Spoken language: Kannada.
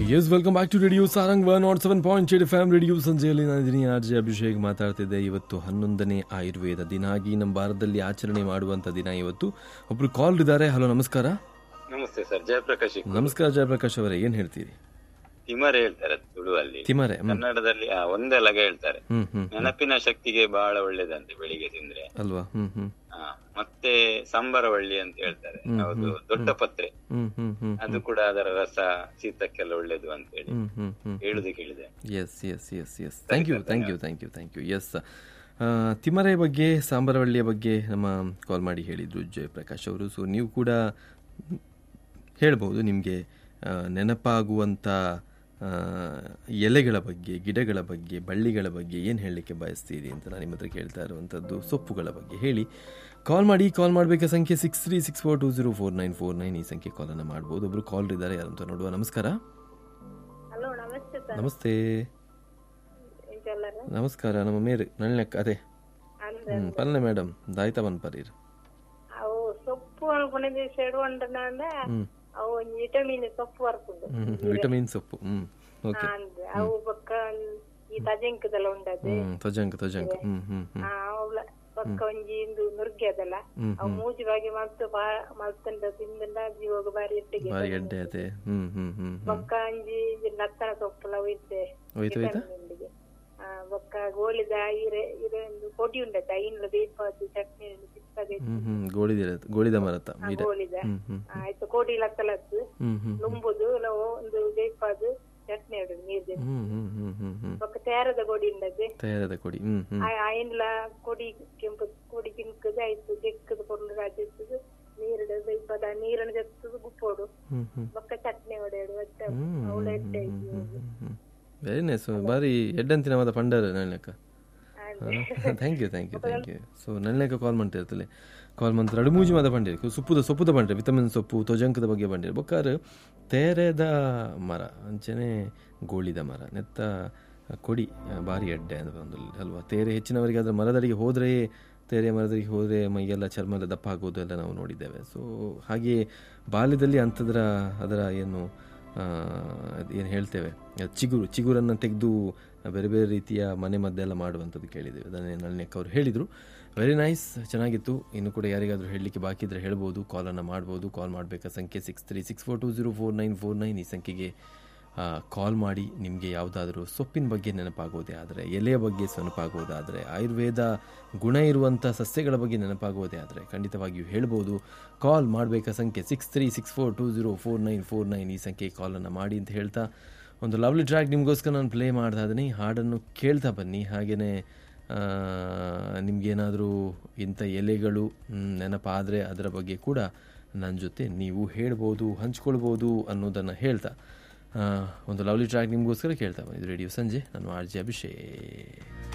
S welcome back to radio Sarang one not seven point eight FM radio ಸಂಜೆಯಲ್ಲಿ ನಾನಿದ್ದೀನಿ ಆರ್ ಜೆ ಅಭಿಷೇಕ್ ಮಾತಾಡ್ತಿದ್ದೆ ಇವತ್ತು ಹನ್ನೊಂದನೇ ಆಯುರ್ವೇದ ದಿನ ಆಗಿ ನಮ್ಮ ಭಾರತದಲ್ಲಿ ಆಚರಣೆ ಮಾಡುವಂಥ ದಿನ ಇವತ್ತು ಒಬ್ರು ಕಾಲ್ ಇದ್ದಾರೆ ಹಲೋ ನಮಸ್ಕಾರ ನಮಸ್ತೆ ಸರ್ ಜಯಪ್ರಕಾಶ್ ನಮಸ್ಕಾರ ಜಯಪ್ರಕಾಶ್ ಅವರೇ ಏನು ಹೇಳ್ತೀರಿ ತಿಮರೆ ಹೇಳ್ತಾರೆ ತುಳುವಲ್ಲಿ ತಿಮರೆ ಹ್ಮ್ ಕನ್ನಡದಲ್ಲಿ ಆ, ಒಂದೇ ಲಗ ಹೇಳ್ತಾರೆ ಹ್ಮ್ ಹ್ಮ್ ನೆನಪಿನ ಶಕ್ತಿಗೆ ಬಹಳ ಒಳ್ಳೇದಂತೆ ಬೆಳಿಗ್ಗೆ ತಿಂದ್ರೆ ಅಲ್ವಾ ಹ್ಮ್ ಹ್ಮ್ ಆ, ಮತ್ತೆ ಸಂಬರವಳ್ಳಿ ಅಂತ ಹೇಳ್ತಾರೆ ಹೌದು ದೊಡ್ಡ ಪತ್ರೆ ಹ್ಮ್ ಹ್ಮ್ ಹ್ಮ್ ಅದು ಕೂಡ ಅದರ ರಸ ಶೀತಕ್ಕೆಲ್ಲ ಒಳ್ಳೇದು ಅಂತ ಹೇಳಿ ಹ್ಮ್ ಹ್ಮ್ ಹ್ಮ್ ಹೇಳುದು ಕೇಳಿದೆ yes yes yes yes thank you thank you thank you thank you yes ತಿಮರೆ ಬಗ್ಗೆ ಸಾಂಬರವಳ್ಳಿಯ ಬಗ್ಗೆ ನಮ್ಮ ಕಾಲ್ ಮಾಡಿ ಹೇಳಿದರು ಜಯಪ್ರಕಾಶ್ ಅವರು ಸೊ ನೀವು ಕೂಡ ಹೇಳ್ಬೋದು ನಿಮಗೆ ನೆನಪಾಗುವಂಥ ಆ, ಎಲೆಗಳ ಬಗ್ಗೆ ಗಿಡಗಳ ಬಗ್ಗೆ ಬಳ್ಳಿಗಳ ಬಗ್ಗೆ ಏನು ಹೇಳಲಿಕ್ಕೆ ಬಯಸ್ತೀರಿ ಅಂತ ನಾನು ನಿಮ್ಮ ಹತ್ರ ಕೇಳ್ತಾ ಇರುವಂಥದ್ದು ಸೊಪ್ಪುಗಳ ಬಗ್ಗೆ ಹೇಳಿ ಕಾಲ್ ಮಾಡಿ ಕಾಲ್ ಮಾಡಬೇಕಾ ಸಂಖ್ಯೆ six three six four two zero four nine four nine ಈ ಸಂಖ್ಯೆ ಕಾಲನ್ನು ಮಾಡ್ಬೋದು ಒಬ್ಬರು ಕಾಲ್ ಇದ್ದಾರೆ ಯಾರಂತ ನೋಡುವ ನಮಸ್ಕಾರ ಹಲೋ ನಮಸ್ತೆ ಸರ್ ನಮಸ್ತೆ ಇಂತೆಲ್ಲರ ನಮಸ್ಕಾರ ನಮ್ಮ ಮೇರೆ ನಳ್ಳೆಕ್ ಅದೇ ಅಂದ್ರೆ ಹ್ಮ್ ಪಲ್ಲೆ ಮೇಡಮ್ ದಾಯ್ತಾ ಬಂದ್ ಪರೀರ್ ಅವು ಸೊಪ್ಪು ಅನ್ಕೊಂಡಿದ್ವಿ ಸೆಡು ಅಂದ್ರೆ ಹ್ಮ್ ಅವು ವಿಟಮಿನ್ ಸೊಪ್ಪು ಬರ್ಕೊಂಡು ಹ್ಮ್ ವಿಟಮಿನ್ ಸೊಪ್ಪು ಹ್ಮ್ ಓಕೆ ಅಂದ್ರೆ ಅವು ಪಕ್ಕ ಈ ತಜಂಕದೆಲ್ಲ ಉಂಟದು ಹ್ಮ್ ತೊಜಂಕ್ ತೊಜಂಕ್ ಹ್ಮ್ ಹ್ಮ್ ಹ್ಮ್ ಅವಳ ಪಕ್ಕ ಒಂಜಿ ಇಂದು ನುರ್ಗಿ ಅದಲ್ಲ ಹ್ಮ್ ಅವು ಮೂಜಿ ಬಾಗಿ ಮಲ್ತು ಬಾ ಮಲ್ತಂಡ ತಿಂದಂಡ ಜೀವಗ ಬಾರಿ ಇಟ್ಟಿಗೆ ಬಾರಿ ಎಡ್ಡೆ ಅದೇ ಹ್ಮ್ ಹ್ಮ್ ಹ್ಮ್ ಹ್ಮ್ ಪಕ್ಕ ಒಂಜಿ ನತ್ತನ ಸೊಪ್ಪುಲ ಇದ್ದೆ ಹೋಯ್ತು ಹೋಯ್ತಾ ನಿಂಡಿಗೆ ಆ ಬೊಕ್ಕ ಗೋಳಿದ ಇರೆ ಇರೆ ಒಂದು ಕೊಡಿ ಉಂಡತ್ತೆ ಐನ್ಲ ದೀಪಾವಳಿ ಚಟ್ನಿ ಚಿಕ್ಕಗೆ ಹ್ಮ್ ಹ್ಮ್ ಗೋಳಿದಿರ ಗೋಳಿದ ಮರತ ಮೀರ ಗೋಳಿದ ಹ್ಮ್ ಹ್ಮ್ ಆಯ್ತು ಕೋಡಿ ಲತ್ತಲತ್ತು ಹ್ಮ್ ಹ್ಮ್ ನುಂಬುದು ನಾವು ಒಂದು ದೀಪಾದು ಚಟ್ನಿ ಇಡುದು ನೀರ್ದು ಹ್ಮ್ ಹ್ಮ್ ಹ್ಮ್ ಹ್ಮ್ ಹ್ಮ್ ಬೊಕ್ಕ ತೇರದ ಗೋಡಿ ಉಂಡದ್ದು ತಯಾರದ ಕೊಡಿ ಹ್ಮ್ ಹ್ಮ್ ಐನ್ಲ ಕೊಡಿ ಕೆಂಪು ಕೊಡಿ ಕಿಂಕದು ಆಯ್ತು ಜೆಕ್ಕದು ಪೊರ್ಲು ರಾಜಿರ್ತದು ನೀರಿಡ ದೀಪದ ನೀರನ್ನು ಜತ್ತದು ಗುಪ್ಪೋಡು ಹ್ಮ್ ಹ್ಮ್ ಬೊಕ್ಕ ಚಟ್ನಿ ಹೊಡೆಯೋಡು ಒಟ್ಟ ಹ್ಮ್ ಅವಳ ಎಟ್ಟೆ ವೆರಿ ನೈಸ್ ಬಾರಿ ಎಡ್ಡಂತಿನವಾದ ಪಂಡರ ನಳ್ಳೆಕ್ಕ ಅಂದ್ರೆ thank you thank you thank you so ನಳ್ಳೆಕ್ಕ ಕಾಲ್ ಮಾಡ್ತಿರ್ತಲೆ ಕಾಲ್ ಮಾಡ್ತಾರೆ ಅಡುಮೂಜಿ ಮಾದ ಬಂಡಿರಿ ಸೊಪ್ಪುದ ಸೊಪ್ಪುದ ಬಂಡ್ರೆ ವಿಟಮಿನ್ ಸೊಪ್ಪು ತೊಜಂಕದ ಬಗ್ಗೆ ಬಂಡಿರಿ ಬೊಕ್ಕಾರ ತೇರೆದ ಮರ ಅಂಚನೆ ಗೋಳಿದ ಮರ ನೆತ್ತ ಕೊಡಿ ಭಾರಿ ಎಡ್ಡೆ ಅಂತ ಬಂದಲ್ಲಿ ಅಲ್ವಾ ತೇರೆ ಹೆಚ್ಚಿನವರಿಗೆ ಅದರ ಮರದಡಿಗೆ ಹೋದರೆ ತೇರೆ ಮರದಡಿಗೆ ಹೋದರೆ ಮೈಯೆಲ್ಲ ಚರ್ಮ ಎಲ್ಲ ದಪ್ಪ ಆಗೋದು ಎಲ್ಲ ನಾವು ನೋಡಿದ್ದೇವೆ ಸೊ ಹಾಗೆ ಬಾಲ್ಯದಲ್ಲಿ ಅಂಥದ್ರ ಅದರ ಏನು ಏನು ಹೇಳ್ತೇವೆ ಚಿಗುರು ಚಿಗುರನ್ನು ತೆಗೆದು ಬೇರೆ ಬೇರೆ ರೀತಿಯ ಮನೆ ಮದ್ದೆಲ್ಲ ಮಾಡುವಂಥದ್ದು ಕೇಳಿದ್ದೇವೆ ಅದನ್ನೇ ನಳಿನೆಕ್ ಅವರು ಹೇಳಿದರು ವೆರಿ ನೈಸ್ ಚೆನ್ನಾಗಿತ್ತು ಇನ್ನು ಕೂಡ ಯಾರಿಗಾದರೂ ಹೇಳಲಿಕ್ಕೆ ಬಾಕಿ ಇದ್ದರೆ ಹೇಳ್ಬೋದು ಕಾಲನ್ನು ಮಾಡ್ಬೋದು ಕಾಲ್ ಮಾಡಬೇಕಾ ಸಂಖ್ಯೆ six three six four two zero four nine four nine ಈ ಸಂಖ್ಯೆಗೆ ಕಾಲ್ ಮಾಡಿ ನಿಮಗೆ ಯಾವುದಾದ್ರೂ ಸೊಪ್ಪಿನ ಬಗ್ಗೆ ನೆನಪಾಗೋದೇ ಆದರೆ ಎಲೆಯ ಬಗ್ಗೆ ನೆನಪಾಗೋದಾದರೆ ಆಯುರ್ವೇದ ಗುಣ ಇರುವಂಥ ಸಸ್ಯಗಳ ಬಗ್ಗೆ ನೆನಪಾಗೋದೇ ಆದರೆ ಖಂಡಿತವಾಗಿಯೂ ಹೇಳ್ಬೋದು ಕಾಲ್ ಮಾಡಬೇಕಾ ಸಂಖ್ಯೆ six three six four two zero four nine four nine ಈ ಸಂಖ್ಯೆಗೆ ಕಾಲನ್ನು ಮಾಡಿ ಅಂತ ಹೇಳ್ತಾ ಒಂದು ಲವ್ಲಿ ಟ್ರ್ಯಾಕ್ ನಿಮಗೋಸ್ಕರ ನಾನು ಪ್ಲೇ ಮಾಡ್ತಾ ಇದ್ದೀನಿ ಹಾಡನ್ನು ಕೇಳ್ತಾ ಬನ್ನಿ ಹಾಗೆಯೇ ನಿಮಗೇನಾದರೂ ಇಂಥ ಎಲೆಗಳು ಮ್, ನೆನಪಾದರೆ ಅದರ ಬಗ್ಗೆ ಕೂಡ ನನ್ನ ಜೊತೆ ನೀವು ಹೇಳ್ಬೋದು ಹಂಚ್ಕೊಳ್ಬೋದು ಅನ್ನೋದನ್ನು ಹೇಳ್ತಾ ಆ, ಒಂದು ಲವ್ಲಿ ಟ್ರ್ಯಾಕ್ ನಿಮಗೋಸ್ಕರ ಕೇಳ್ತಾ ಬಂದಿದ್ದು ರೇಡಿಯೋ ಸಂಜೆ ನಾನು ಆರ್ ಜೆ ಅಭಿಷೇಕ್